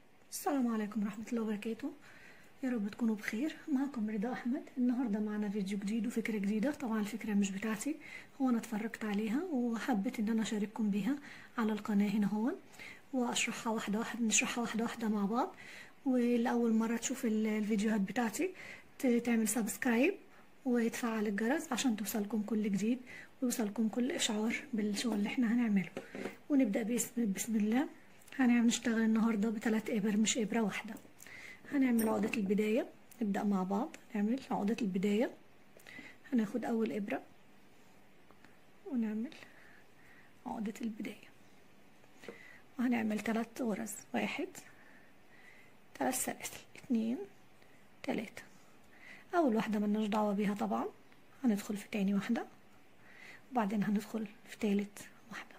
السلام عليكم ورحمة الله وبركاته يا رب تكونوا بخير معكم رضا أحمد النهاردة معنا فيديو جديد وفكرة جديدة طبعا الفكرة مش بتاعتي هو أنا اتفرجت عليها وحبيت إن أنا أشارككم بيها على القناة هنا هو وأشرحها واحدة واحدة نشرحها واحدة واحدة مع بعض ولأول مرة تشوف ال- الفيديوهات بتاعتي ت- تعمل سبسكرايب وتفعل الجرس عشان توصلكم كل جديد ويوصلكم كل إشعار بالشغل اللي احنا هنعمله ونبدأ باسم بسم الله هنعمل نشتغل النهاردة بثلاث إبر مش إبرة واحدة هنعمل عقدة البداية نبدأ مع بعض نعمل عقدة البداية هناخد أول إبرة ونعمل عقدة البداية وهنعمل ثلاث غرز واحد ثلاث سلاسل اتنين تلاتة أول واحدة ملناش دعوة بيها طبعا هندخل في تاني واحدة وبعدين هندخل في تالت واحدة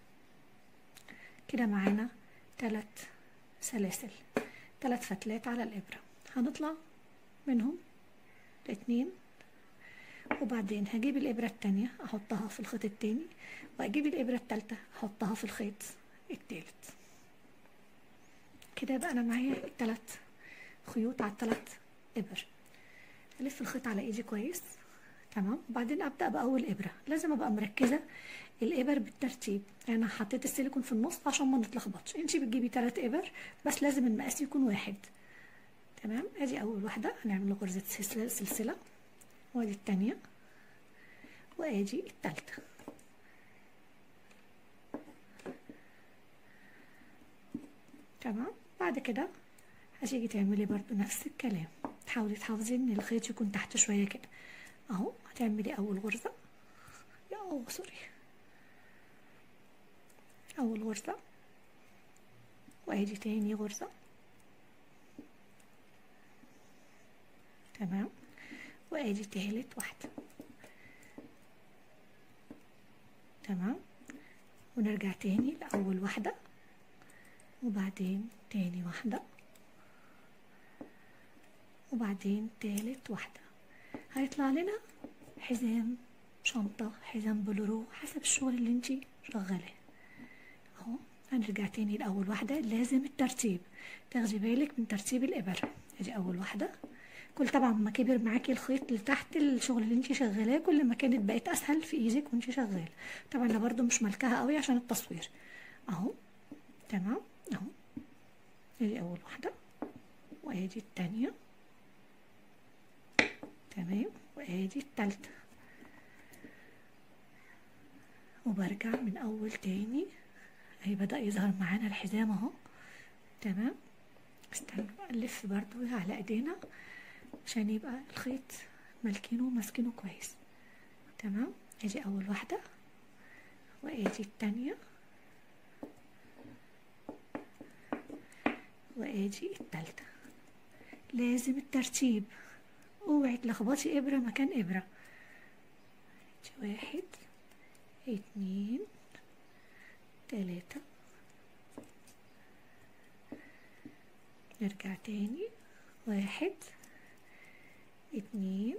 كده معانا تلات سلاسل تلات فتلات على الإبرة هنطلع منهم اتنين وبعدين هجيب الإبرة التانية أحطها في الخيط التاني وأجيب الإبرة التالتة أحطها في الخيط التالت كده يبقى أنا معايا التلات خيوط على التلات إبر ألف الخيط على إيدي كويس تمام وبعدين أبدأ بأول إبرة لازم أبقى مركزة الإبر بالترتيب يعني أنا حطيت السيليكون في النص عشان ما نتلخبطش انتي بتجيبي تلات إبر بس لازم المقاس يكون واحد تمام ادي اول واحده هنعمل غرزه سلسله سلسله وادي التانية وادي التالتة تمام بعد كده هتيجي تعملي برضو نفس الكلام تحاولي تحافظي ان الخيط يكون تحت شويه كده اهو هتعملي اول غرزه يا أوه سوري اول غرزه وادي تاني غرزه تمام وادي تالت واحدة تمام ونرجع تاني لأول واحدة وبعدين تاني واحدة وبعدين تالت واحدة هيطلع لنا حزام شنطة حزام بلورو حسب الشغل اللي انتي شغالاه اهو هنرجع تاني لأول واحدة لازم الترتيب تاخدي بالك من ترتيب الإبر ادي أول واحدة كل طبعا ما كبر معاكي الخيط اللي تحت الشغل اللي انت شغالاه كل ما كانت بقت اسهل في ايدك وانت شغاله طبعا انا برضو مش ملكها قوي عشان التصوير اهو تمام اهو ادي اول واحده وادي التانية تمام وادي التالتة وبرجع من اول تاني اهي بدأ يظهر معانا الحزام اهو تمام استنى نلف برضو على ايدينا عشان يبقى الخيط مالكينه وماسكينه كويس تمام ادي اول واحدة وادي التانية وادي التالتة لازم الترتيب اوعي تلخبطي ابرة مكان ابرة ادي واحد اتنين تلاتة نرجع تاني واحد اتنين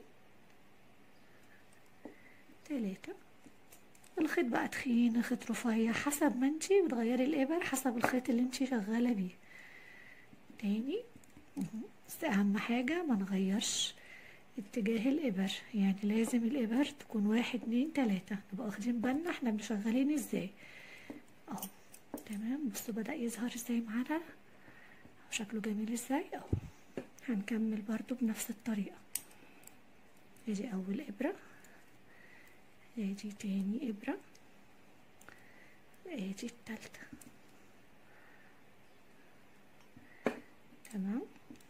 تلاتة الخيط بقى تخين خيط رفيع حسب ما انتي بتغيري الابر حسب الخيط اللي انتي شغالة بيه تاني بس اهم حاجة ما نغيرش اتجاه الابر يعني لازم الابر تكون واحد اتنين تلاتة نبقى واخدين بالنا احنا شغالين ازاي اهو تمام بصوا بدأ يظهر ازاي معانا شكله جميل ازاي اهو هنكمل برضو بنفس الطريقة ادي اول ابرة ادي تاني ابرة ادي التالتة تمام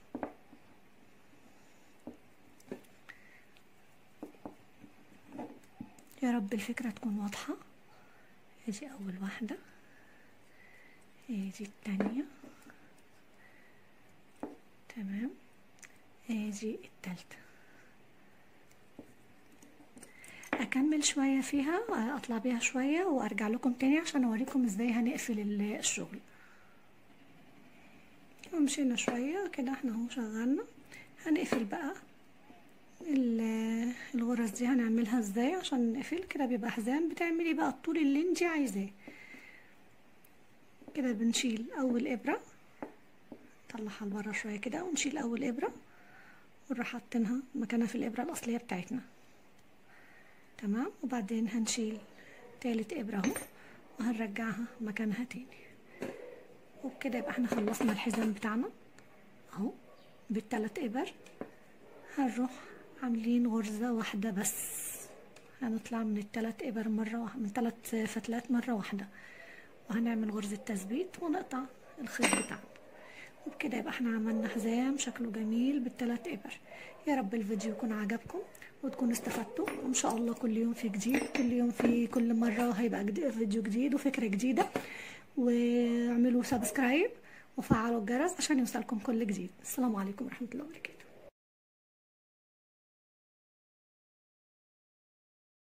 يا رب الفكرة تكون واضحة ادي اول واحدة ادي التانية تمام ادي التالتة اكمل شوية فيها اطلع بيها شوية وارجع لكم تاني عشان اوريكم ازاي هنقفل الشغل ومشينا شوية كده احنا اهو شغلنا هنقفل بقى الغرز دي هنعملها ازاي عشان نقفل كده بيبقى حزام بتعملي بقى الطول اللي انت عايزاه كده بنشيل اول ابرة نطلعها لبرا شوية كده ونشيل أول إبرة ونروح حاطينها مكانها في الإبرة الأصلية بتاعتنا تمام وبعدين هنشيل تالت إبرة اهو وهنرجعها مكانها تاني وبكده يبقى احنا خلصنا الحزام بتاعنا اهو بالتلات إبر هنروح عاملين غرزة واحدة بس هنطلع من التلات إبر مرة واحدة من تلات فتلات مرة واحدة وهنعمل غرزة تثبيت ونقطع الخيط بتاعنا وبكده يبقى احنا عملنا حزام شكله جميل بالتلات إبر يا رب الفيديو يكون عجبكم وتكونوا استفدتوا وان شاء الله كل يوم في جديد كل يوم في كل مرة هيبقى جديد فيديو جديد وفكرة جديدة واعملوا سبسكرايب وفعلوا الجرس عشان يوصلكم كل جديد السلام عليكم ورحمة الله وبركاته